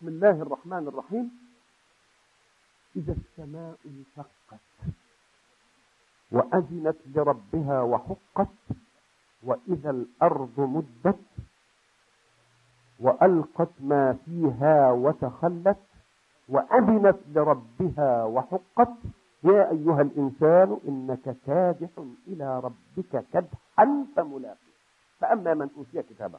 بسم الله الرحمن الرحيم إذا السماء انشقت وأذنت لربها وحقت وإذا الأرض مدت وألقت ما فيها وتخلت وأذنت لربها وحقت يا أيها الإنسان إنك كادح إلى ربك كدحا فملاقيه فأما من أوتي كتابه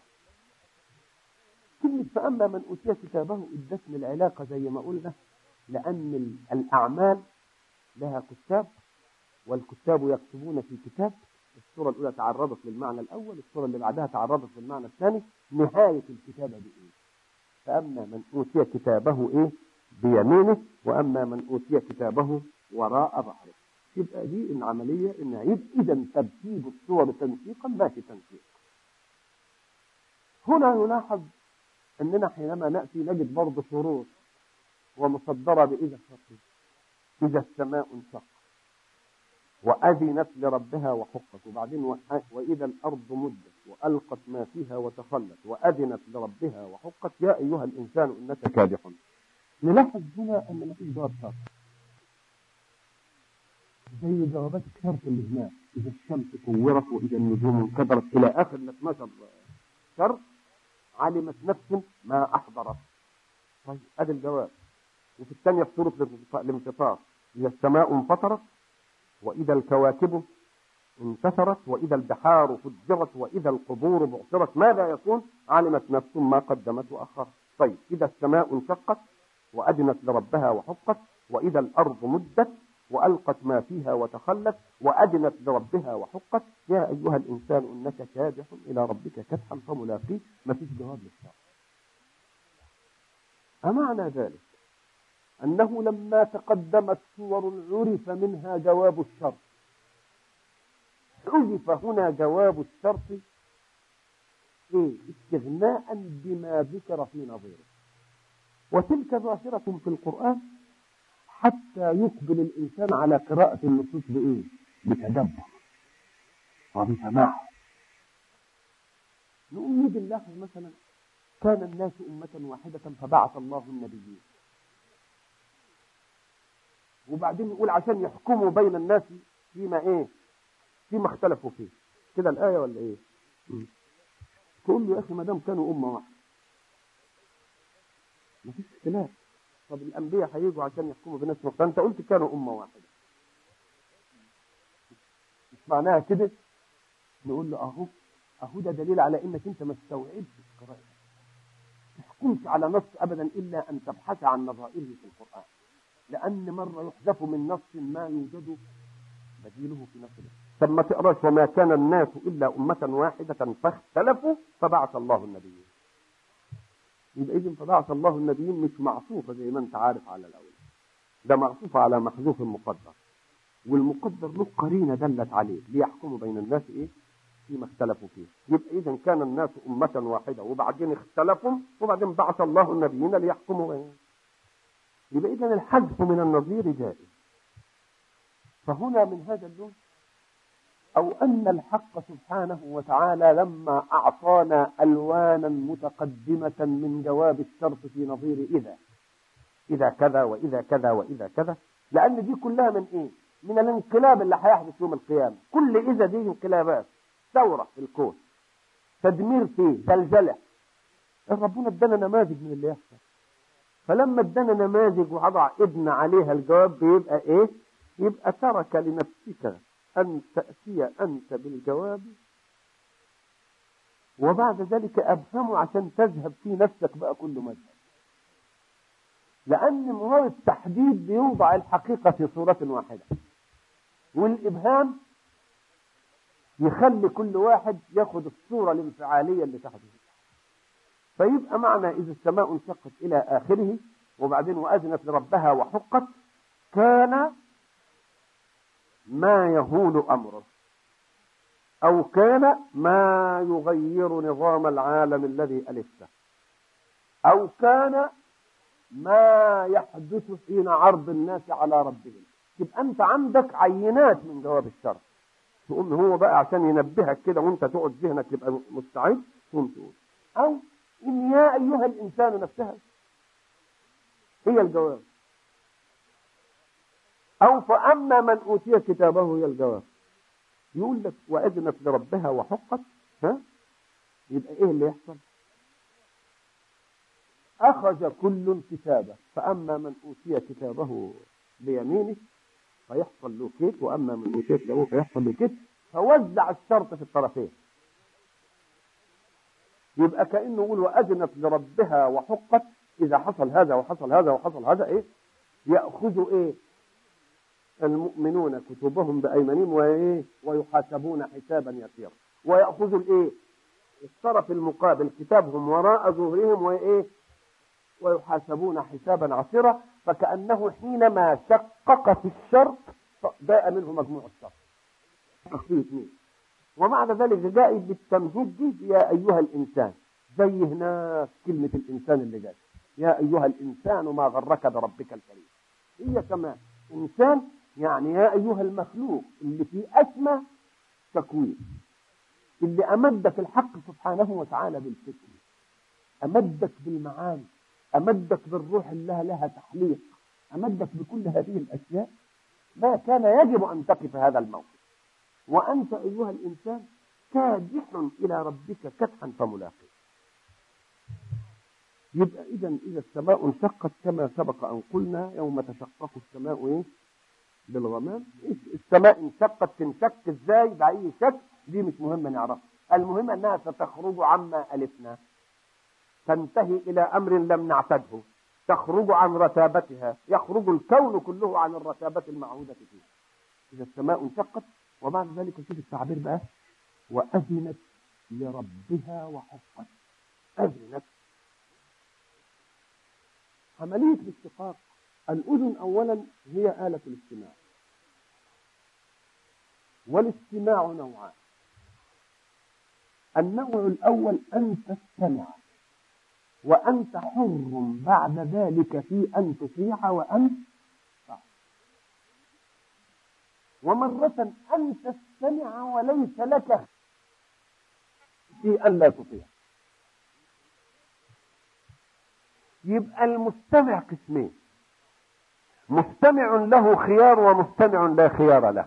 كلمة فأما من أوتي كتابه ادتني العلاقة زي ما قلنا لأن الأعمال لها كتاب والكتاب يكتبون في كتاب الصورة الأولى تعرضت للمعنى الأول الصورة اللي بعدها تعرضت للمعنى الثاني نهاية الكتابة بإيه فأما من أوتي كتابه إيه بيمينه وأما من أوتي كتابه وراء ظهره يبقى دي العملية إن عيد إذا ترتيب الصور تنسيقا ماشي تنسيق هنا نلاحظ أننا حينما نأتي نجد برضه شروط ومصدرة بإذا الشرط إذا السماء انشقت وأذنت لربها وحقت وبعدين وإذا الأرض مدت وألقت ما فيها وتخلت وأذنت لربها وحقت يا أيها الإنسان إنك كادح نلاحظ هنا أن ما فيش جواب شرط زي جوابات الشرط اللي هناك إذا الشمس كورت وإذا النجوم انكدرت إلى آخر ال 12 شرط علمت نفس ما أحضرت طيب أدي الجواب وفي الثانية في سورة الانفطار إذا السماء انفطرت وإذا الكواكب انتثرت وإذا البحار فجرت وإذا القبور بعثرت ماذا يكون علمت نفس ما قدمت وأخرت طيب إذا السماء انشقت وأدنت لربها وحقت وإذا الأرض مدت وألقت ما فيها وتخلت وأدنت لربها وحقت يا أيها الإنسان إنك كادح إلى ربك كدحا فملاقيه ما فيش جواب للشرط أمعنى ذلك أنه لما تقدمت صور عرف منها جواب الشرط حذف هنا جواب الشرط إيه؟ استغناء بما ذكر في نظيره وتلك ظاهرة في القرآن حتى يقبل الإنسان على قراءة النصوص بإيه؟ بتدبر وبسماع نقول نيجي نلاحظ مثلا كان الناس أمة واحدة فبعث الله النبيين وبعدين يقول عشان يحكموا بين الناس فيما ايه فيما اختلفوا فيه كده الآية ولا ايه تقول له يا أخي ما دام كانوا أمة واحدة ما فيش اختلاف طب الأنبياء هيجوا عشان يحكموا بناس مختلفة أنت قلت كانوا أمة واحدة مش معناها كده نقول له أهو أهو ده دليل على إنك أنت ما استوعبتش قراءتك ما تحكمش على نص أبدا إلا أن تبحث عن نظائره في القرآن لأن مرة يحذف من نص ما يوجد بديله في نص طب ما تقراش وما كان الناس إلا أمة واحدة فاختلفوا فبعث الله النبيين يبقى إذن فبعث الله النبيين مش معصوفة زي ما أنت عارف على الأول ده معصوفة على محذوف مقدر والمقدر له قرينة دلت عليه ليحكموا بين الناس إيه فيما اختلفوا فيه يبقى إذا كان الناس أمة واحدة وبعدين اختلفوا وبعدين بعث الله النبيين ليحكموا بينهم يبقى إذا الحذف من النظير جائز فهنا من هذا اللون أو أن الحق سبحانه وتعالى لما أعطانا ألوانا متقدمة من جواب الشرط في نظير إذا إذا كذا وإذا كذا وإذا كذا لأن دي كلها من إيه؟ من الانقلاب اللي هيحدث يوم القيامة كل إذا دي انقلابات ثورة في الكون تدمير فيه زلزلة ربنا ادانا نماذج من اللي يحصل فلما ادانا نماذج وضع ابن عليها الجواب بيبقى ايه يبقى ترك لنفسك ان تأتي انت بالجواب وبعد ذلك ابهمه عشان تذهب في نفسك بقى كل مذهب لان مراد التحديد بيوضع الحقيقة في صورة واحدة والابهام يخلي كل واحد ياخد الصورة الانفعالية اللي تحدث فيبقى معنى إذا السماء انشقت إلى آخره وبعدين وأذنت لربها وحقت كان ما يهول أمره أو كان ما يغير نظام العالم الذي ألفته أو كان ما يحدث حين عرض الناس على ربهم يبقى أنت عندك عينات من جواب الشرع تقوم هو بقى عشان ينبهك كده وانت تقعد ذهنك يبقى مستعد تقوم تقول أو إن يا أيها الإنسان نفسها هي الجواب أو فأما من أوتي كتابه هي الجواب يقول لك وأذنت لربها وحقت ها يبقى إيه اللي يحصل أخذ كل كتابه فأما من أوتي كتابه بيمينه فيحصل له كيف وأما من أوتي كتابه فيحصل له كيف فوزع الشرط في الطرفين يبقى كأنه يقول وأذنت لربها وحقت إذا حصل هذا وحصل هذا وحصل هذا إيه يأخذ إيه المؤمنون كتبهم بأيمانهم وإيه ويحاسبون حسابا يسيرا ويأخذ الإيه الطرف المقابل كتابهم وراء ظهورهم وإيه ويحاسبون حسابا عسيرا فكأنه حينما شقق في الشرط باء منه مجموع الشرط فيه اثنين ومعنى ذلك جاء بالتمهيد دي يا أيها الإنسان زي هناك كلمة الإنسان اللي جاءت يا أيها الإنسان ما غرك بربك الكريم هي كمان إنسان يعني يا أيها المخلوق اللي في أسمى تكوين اللي أمدك الحق سبحانه وتعالى بالفكر أمدك بالمعاني أمدك بالروح اللي لها تحليق أمدك بكل هذه الأشياء ما كان يجب أن تقف هذا الموقف وأنت أيها الإنسان كادح إلى ربك كدحا فملاقيه يبقى إذا إذا السماء انشقت كما سبق أن قلنا يوم تشقق السماء إيه؟ بالغمام السماء انشقت تنشق ازاي بأي شكل دي مش مهمة نعرفها المهم أنها ستخرج عما ألفنا تنتهي إلى أمر لم نعتده تخرج عن رتابتها يخرج الكون كله عن الرتابة المعهودة فيه إذا السماء انشقت وبعد ذلك شوف التعبير بقى وأذنت لربها وحقت أذنت عملية الاشتقاق الأذن أولا هي آلة الاستماع والاستماع نوعان النوع الأول أن تستمع وأنت حر بعد ذلك في أن تطيع وأن تعصي ومرة أن تستمع وليس لك في أن لا تطيع يبقى المستمع قسمين مستمع له خيار ومستمع لا خيار له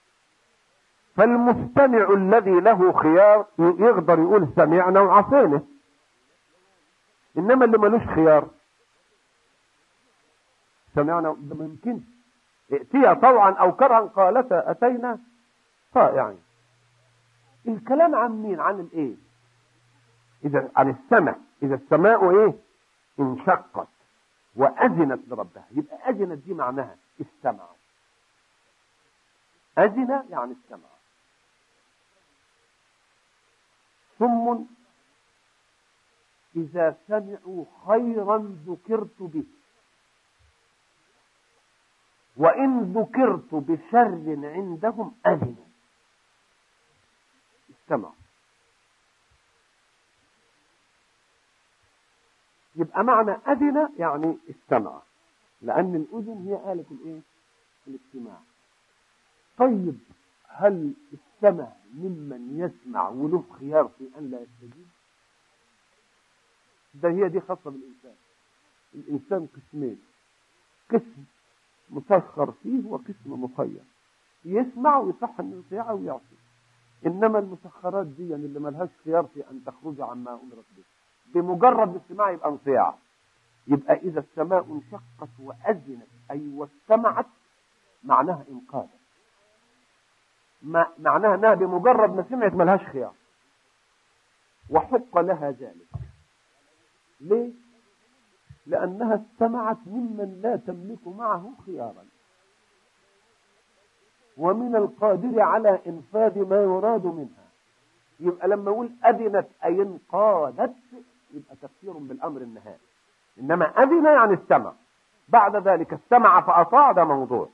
فالمستمع الذي له خيار يقدر يقول سمعنا وعصينا انما اللي ملوش خيار سمعنا ده ما يمكنش ائتيا طوعا او كرها قالتا اتينا طائعين الكلام عن مين عن الايه اذا عن السمع اذا السماء ايه انشقت واذنت لربها يبقى اذنت دي معناها استمعوا اذن يعني استمع ثم إذا سمعوا خيرا ذكرت به وإن ذكرت بشر عندهم أذنوا استمعوا يبقى معنى أذن يعني استمع لأن الأذن هي آلة الإيه؟ الاستماع طيب هل استمع ممن يسمع وله خيار في أن لا يستجيب ده هي دي خاصة بالإنسان الإنسان قسمين قسم مسخر فيه وقسم مخير يسمع ويصح أن يطيع ويعصي إنما المسخرات دي يعني اللي ملهاش خيار في أن تخرج عما أمرت به بمجرد الاستماع يبقى انصياع يبقى إذا السماء انشقت وأذنت أي واستمعت معناها إنقاذ ما معناها أنها بمجرد ما سمعت ملهاش خيار وحق لها ذلك ليه؟ لأنها استمعت ممن لا تملك معه خيارا ومن القادر على إنفاذ ما يراد منها يبقى لما يقول أذنت أي انقادت يبقى تفسير بالأمر النهائي إنما أذن يعني استمع بعد ذلك استمع فأطاع ده موضوع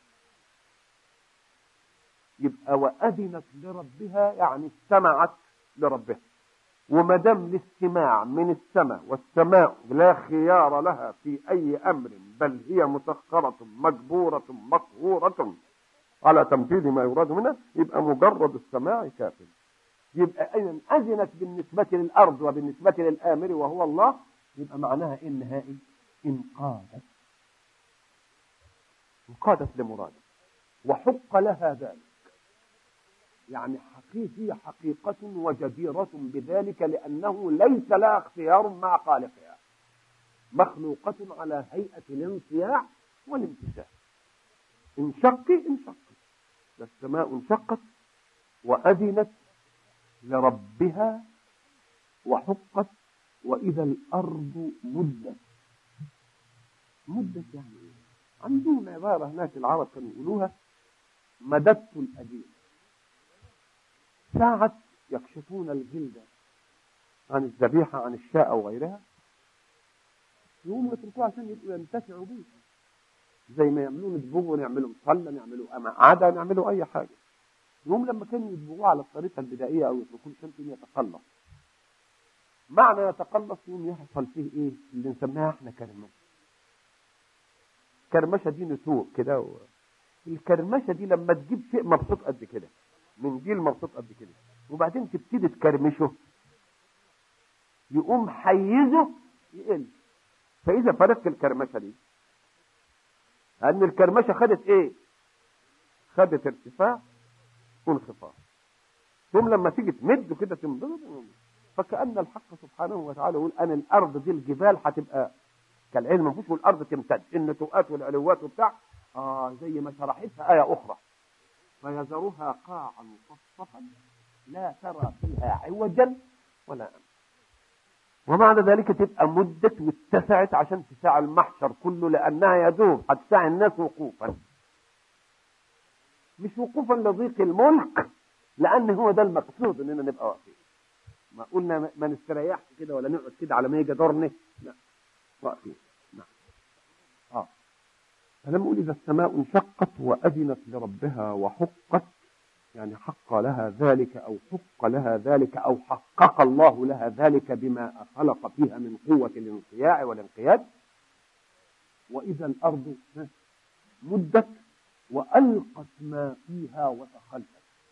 يبقى وأذنت لربها يعني استمعت لربها وما دام الاستماع من السماء والسماء لا خيار لها في أي أمر بل هي مسخرة مجبورة مقهورة على تنفيذ ما يراد منها يبقى مجرد السماع كافٍ يبقى إذا أذنت بالنسبة للأرض وبالنسبة للآمر وهو الله يبقى معناها إيه النهائي؟ إنقاذت انقادت لمراده وحق لها ذلك يعني حقيقي حقيقة وجديرة بذلك لأنه ليس لها اختيار مع خالقها مخلوقة على هيئة الانصياع والامتثال انشقي انشقي السماء انشقت وأذنت لربها وحقت وإذا الأرض مدت مدت يعني إيه؟ عندهم عبارة هناك العرب كانوا يقولوها مددت الأجير ساعة يكشفون الجلد عن الذبيحة عن الشاء أو غيرها يقوموا يتركوها عشان يبقوا ينتفعوا بيه زي ما يعملوا يدبغوا يعملوا مصلى يعملوا قعدة يعملوا أي حاجة يقوم لما كانوا يدبغوه على الطريقة البدائية أو يتركوه عشان يتقلص معنى يتقلص يوم يحصل فيه إيه اللي نسميها إحنا كرمشة كرمشة دي نتوء كده و... الكرمشة دي لما تجيب شيء مبسوط قد كده منديل مبسوط قد كده وبعدين تبتدي تكرمشه يقوم حيزه يقل فإذا فرقت الكرمشة دي أن الكرمشة خدت إيه؟ خدت ارتفاع وانخفاض ثم لما تيجي تمده كده تمضغ فكأن الحق سبحانه وتعالى يقول أن الأرض دي الجبال هتبقى كالعلم ما فيش والأرض تمتد النتوءات والعلوات وبتاع آه زي ما شرحتها آية أخرى فيذرها قاعا مصفصفا لا ترى فيها عوجا ولا أمتا ومعنى ذلك تبقى مدت واتسعت عشان تساع المحشر كله لأنها يدوب هتساع الناس وقوفا مش وقوفا لضيق الملك لأن هو ده المقصود إننا نبقى واقفين ما قلنا ما نستريحش كده ولا نقعد كده على ما يجي دورنا لا واقفين نعم اه فلما أقول إذا السماء انشقت وأذنت لربها وحقت يعني حق لها ذلك أو حق لها ذلك أو حقق الله لها ذلك بما خلق فيها من قوة الانصياع والانقياد وإذا الأرض مدت وألقت ما فيها وتخلت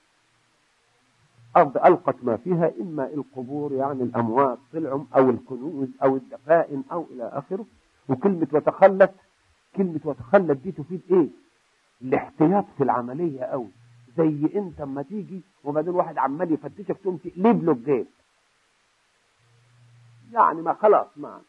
أرض ألقت ما فيها إما القبور يعني الأموات طلعوا أو الكنوز أو الدفائن أو إلى آخره وكلمة وتخلت كلمة وتخلت دي تفيد إيه؟ الاحتياط في العملية أوي زي انت اما تيجي وبعدين واحد عمال يفتشك تقوم تقلب له الجيب يعني ما خلاص ما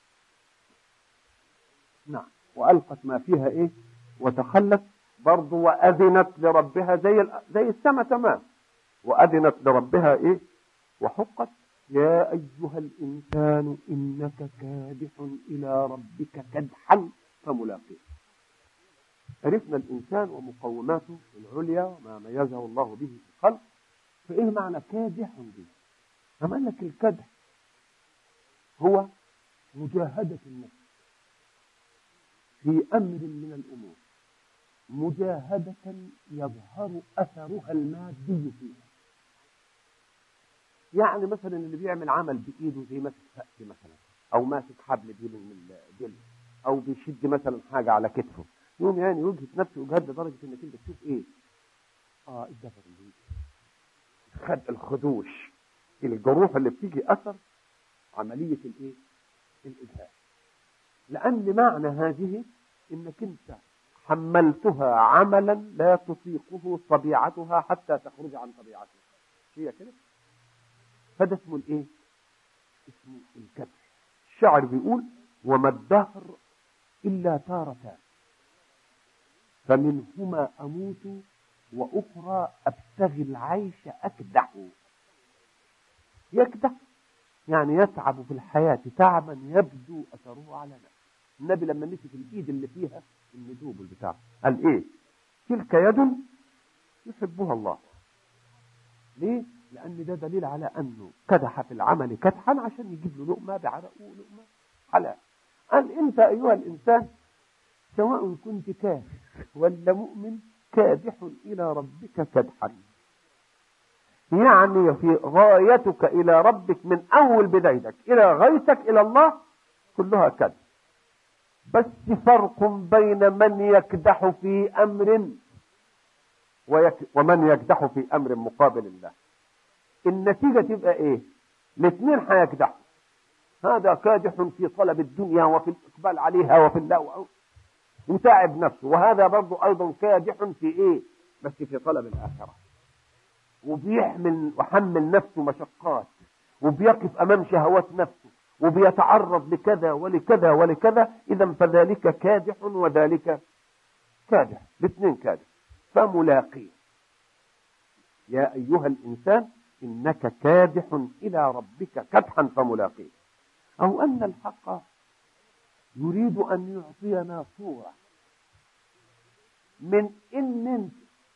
نعم والقت ما فيها ايه وتخلت برضه واذنت لربها زي زي السماء تمام واذنت لربها ايه وحقت يا ايها الانسان انك كادح الى ربك كدحا فملاقيه عرفنا الإنسان ومقوماته العليا وما ميزه الله به في الخلق فإيه معنى كادح به أما قال لك الكدح هو مجاهدة النفس في أمر من الأمور مجاهدة يظهر أثرها المادي فيها يعني مثلا اللي بيعمل عمل بإيده زي ماسك سقف مثلا أو ماسك حبل دي من الجلد أو بيشد مثلا حاجة على كتفه يوم يعني يجهد نفسه وجهد لدرجة انك انت تشوف ايه اه الدفر اللي خد الخدوش الجروح اللي بتيجي اثر عملية الايه الاجهاد لان معنى هذه انك انت حملتها عملا لا تطيقه طبيعتها حتى تخرج عن طبيعتها هي كده فده اسمه الايه اسمه الكبر الشاعر بيقول وما الدهر الا تارتان فمنهما أموت وأخرى أبتغي العيش أكدح يكدح يعني يتعب في الحياة تعبا يبدو أثره على نفسه النبي لما مسك الإيد اللي فيها الندوب البتاع قال إيه تلك يد يحبها الله ليه لأن ده دليل على أنه كدح في العمل كدحا عشان يجيب له لقمة بعرقه لقمة حلال قال أنت أيها الإنسان سواء كنت كافر ولا مؤمن كادح إلى ربك كدحا يعني في غايتك إلى ربك من أول بدايتك إلى غايتك إلى الله كلها كدح بس فرق بين من يكدح في أمر ويك ومن يكدح في أمر مقابل الله النتيجة تبقى إيه الاثنين هيكدحوا هذا كادح في طلب الدنيا وفي الإقبال عليها وفي الله وتعب نفسه وهذا برضه أيضا كادح في إيه بس في طلب الآخرة وبيحمل وحمل نفسه مشقات وبيقف أمام شهوات نفسه وبيتعرض لكذا ولكذا ولكذا إذا فذلك كادح وذلك كادح الاثنين كادح فملاقيه يا أيها الإنسان إنك كادح إلى ربك كدحا فملاقيه أو أن الحق يريد أن يعطينا صورة من إن أنت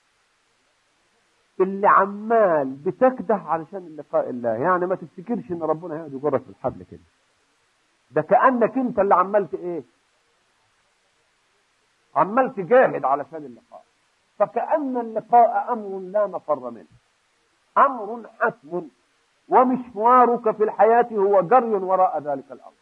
اللي عمال بتكدح علشان لقاء الله يعني ما تفتكرش ان ربنا هيقعد يجرك في الحبل كده ده كانك انت اللي عملت ايه عمال تجاهد علشان اللقاء فكأن اللقاء أمر لا مفر منه أمر حتم ومشوارك في الحياة هو جري وراء ذلك الأمر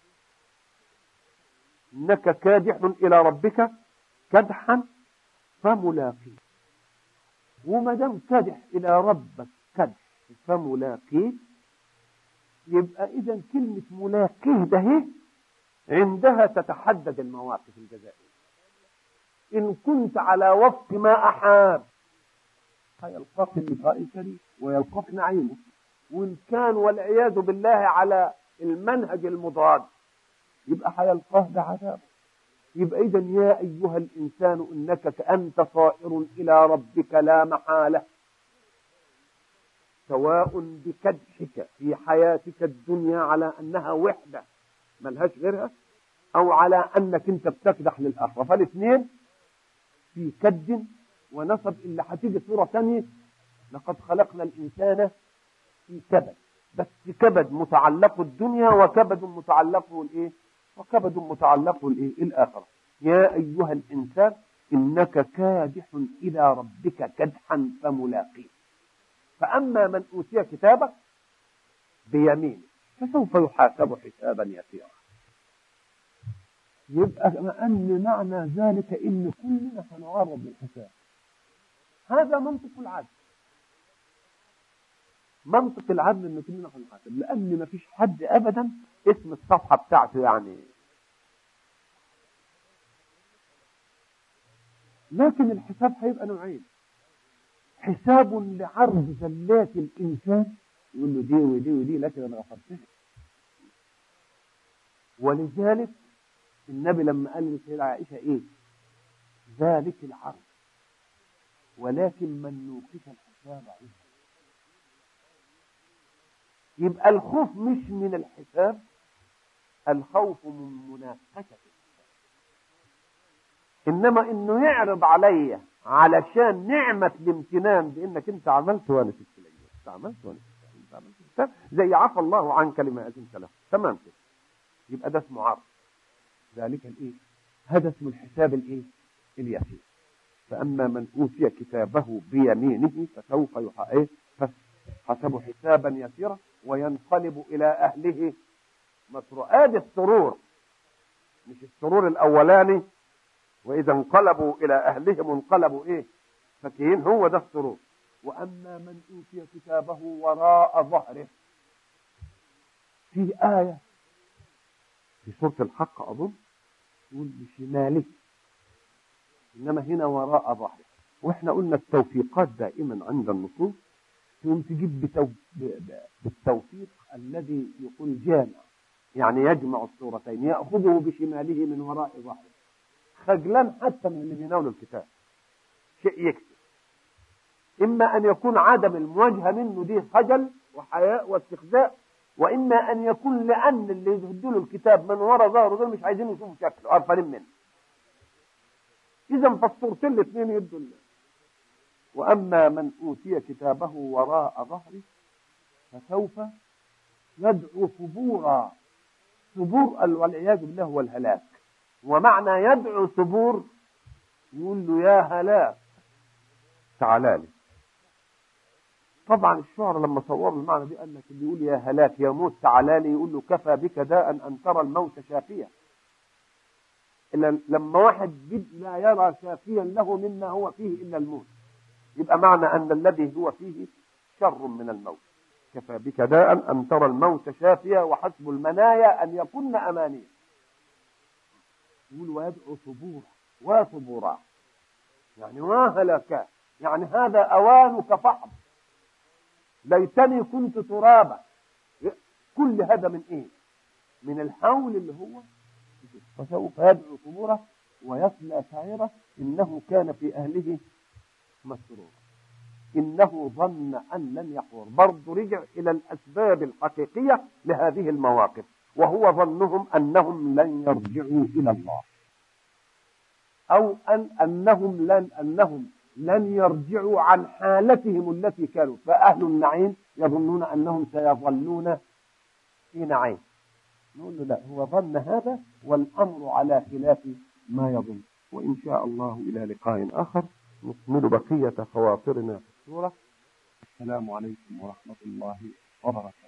إنك كادح إلى ربك كدحا فملاقيه وما دام كدح إلى ربك كدح فملاقيه يبقى إذا كلمة ملاقيه ده عندها تتحدد المواقف الجزائية إن كنت على وفق ما أحاب هيلقاك اللقاء الكريم ويلقاك نعيمه وإن كان والعياذ بالله على المنهج المضاد يبقى هيلقاه بعذاب يبقى إذا يا أيها الإنسان إنك كأنت صائر إلى ربك لا محالة سواء بكدحك في حياتك الدنيا على أنها وحدة ملهاش غيرها أو على أنك أنت بتكدح للآخرة فالاثنين في كد ونصب اللي هتيجي صورة ثانية لقد خلقنا الإنسان في كبد بس كبد متعلق الدنيا وكبد متعلقه الإيه؟ وكبد متعلقه الإيه؟ الآخرة يا أيها الإنسان إنك كادح إلى ربك كدحا فملاقيه فأما من أوتي كتابه بيمينه فسوف يحاسب حسابا يسيرا يبقى أن معنى ذلك إن كلنا سنعرض للحساب هذا منطق العدل منطق العدل ان كلنا هنحاسب لان ما فيش حد ابدا اسم الصفحه بتاعته يعني لكن الحساب هيبقى نوعين حساب لعرض زلات الانسان يقول له دي ودي ودي لكن انا غفرتها ولذلك النبي لما قال لسيدة عائشة ايه ذلك العرض ولكن من نوقف الحساب عنه يبقى الخوف مش من الحساب الخوف من مناقشة الحساب إنما إنه يعرض عليا علشان نعمة الامتنان بإنك أنت عملت وأنا سبت لك أنت عملت وأنا سبت أنت عملت زي عفى الله عنك لما أذنت له تمام كده يبقى ده اسمه عرض ذلك الايه هذا اسم الحساب الايه اليسير فاما من اوتي كتابه بيمينه فسوف ايه حسب حسابا يسيرا وينقلب الى اهله مسرعاد السرور مش السرور الاولاني واذا انقلبوا الى اهلهم انقلبوا ايه فكهين هو ده السرور واما من اوتي كتابه وراء ظهره في ايه في سورة الحق أظن يقول بشماله إنما هنا وراء ظهره وإحنا قلنا التوفيقات دائما عند النصوص تقوم تجيب بتو... بالتوفيق الذي يقول جامع يعني يجمع الصورتين يأخذه بشماله من وراء ظهره خجلان حتى من اللي بيناولوا الكتاب شيء يكتب إما أن يكون عدم المواجهة منه دي خجل وحياء واستخزاء واما ان يكون لان اللي يهدوا له الكتاب من ورا ظهره دول مش عايزين يشوفوا شكله قرفانين منه اذا فالصورتين الاثنين يدوا الله واما من اوتي كتابه وراء ظهره فسوف يدعو ثبورا ثبور والعياذ بالله هو الهلاك ومعنى يدعو ثبور يقول له يا هلاك تعالى لي طبعا الشعراء لما صوروا المعنى دي قال لك اللي يقول يا هلاك يا موت تعالى لي يقول له كفى بك داء ان ترى الموت شافيا إلا لما واحد جد لا يرى شافيا له مما هو فيه الا الموت يبقى معنى ان الذي هو فيه شر من الموت كفى بك داء ان ترى الموت شافيا وحسب المنايا ان يكن امانيا يقول ويدعو ثبورا وثبورا يعني وهلك يعني هذا أوانك فحم ليتني كنت ترابا كل هذا من ايه من الحول اللي هو فسوف يدعو ثبورا ويصلى سعيرة إنه كان في أهله مسرورا إنه ظن أن لن يحور برضه رجع إلى الأسباب الحقيقية لهذه المواقف وهو ظنهم أنهم لن يرجعوا إلى الله أو أن أنهم لن أنهم لن يرجعوا عن حالتهم التي كانوا فأهل النعيم يظنون أنهم سيظلون في نعيم نقول له لا هو ظن هذا والأمر على خلاف ما يظن وإن شاء الله إلى لقاء آخر نكمل بقية خواطرنا في السورة السلام عليكم ورحمة الله وبركاته